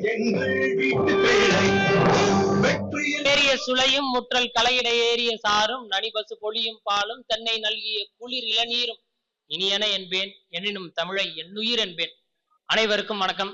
எங்கள் வீட்டு பிள்ளை வெற்றியில் ஏறிய சுளையும் முற்றல் கலையிட ஏறிய சாரும் நனிபசு பொழியும் பாலும் தென்னை நல்கிய குளிர் இளநீரும் இனியன என்பேன் எனினும் தமிழை என்னுயிர் என்பேன் அனைவருக்கும் வணக்கம்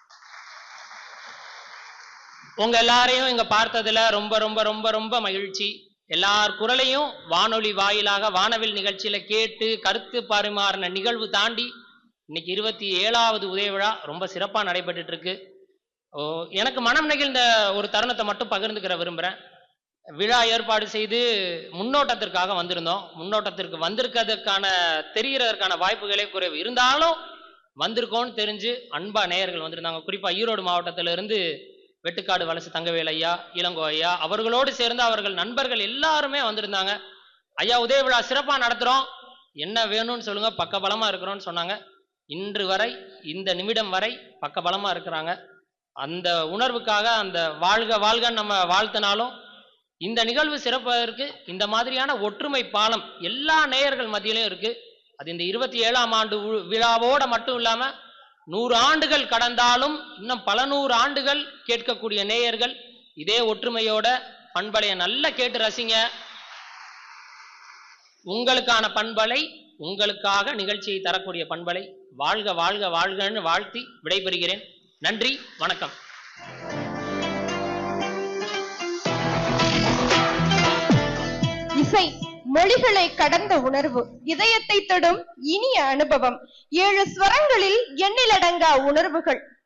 உங்க எல்லாரையும் இங்க பார்த்ததுல ரொம்ப ரொம்ப ரொம்ப ரொம்ப மகிழ்ச்சி எல்லார் குரலையும் வானொலி வாயிலாக வானவில் நிகழ்ச்சியில கேட்டு கருத்து பரிமாறின நிகழ்வு தாண்டி இன்னைக்கு இருபத்தி ஏழாவது உதய விழா ரொம்ப சிறப்பா நடைபெற்றுட்டு இருக்கு ஓ, எனக்கு மனம் நெகிழ்ந்த ஒரு தருணத்தை மட்டும் பகிர்ந்துக்கிற விரும்புகிறேன் விழா ஏற்பாடு செய்து முன்னோட்டத்திற்காக வந்திருந்தோம் முன்னோட்டத்திற்கு வந்திருக்கிறதுக்கான தெரியறதற்கான வாய்ப்புகளே குறைவு இருந்தாலும் வந்திருக்கோன்னு தெரிஞ்சு அன்பா நேயர்கள் வந்திருந்தாங்க குறிப்பா ஈரோடு மாவட்டத்தில இருந்து வெட்டுக்காடு வலசு தங்கவேல் ஐயா இளங்கோ ஐயா அவர்களோடு சேர்ந்து அவர்கள் நண்பர்கள் எல்லாருமே வந்திருந்தாங்க ஐயா உதய விழா சிறப்பா நடத்துறோம் என்ன வேணும்னு சொல்லுங்க பக்கபலமா இருக்கிறோம்னு சொன்னாங்க இன்று வரை இந்த நிமிடம் வரை பக்கபலமா இருக்கிறாங்க அந்த உணர்வுக்காக அந்த வாழ்க வாழ்கன்னு நம்ம வாழ்த்தினாலும் இந்த நிகழ்வு சிறப்பதற்கு இந்த மாதிரியான ஒற்றுமை பாலம் எல்லா நேயர்கள் மத்தியிலும் இருக்கு அது இந்த இருபத்தி ஏழாம் ஆண்டு வி- விழாவோட மட்டும் இல்லாம நூறு ஆண்டுகள் கடந்தாலும் இன்னும் பல நூறு ஆண்டுகள் கேட்கக்கூடிய நேயர்கள் இதே ஒற்றுமையோட பண்பலைய நல்லா கேட்டு ரசிங்க உங்களுக்கான பண்பலை உங்களுக்காக நிகழ்ச்சியை தரக்கூடிய பண்பலை வாழ்க வாழ்க வாழ்கன்னு வாழ்த்தி விடைபெறுகிறேன் நன்றி வணக்கம் இசை மொழிகளை கடந்த உணர்வு இதயத்தை தொடும் இனிய அனுபவம் ஏழு ஸ்வரங்களில் எண்ணிலடங்கா உணர்வுகள்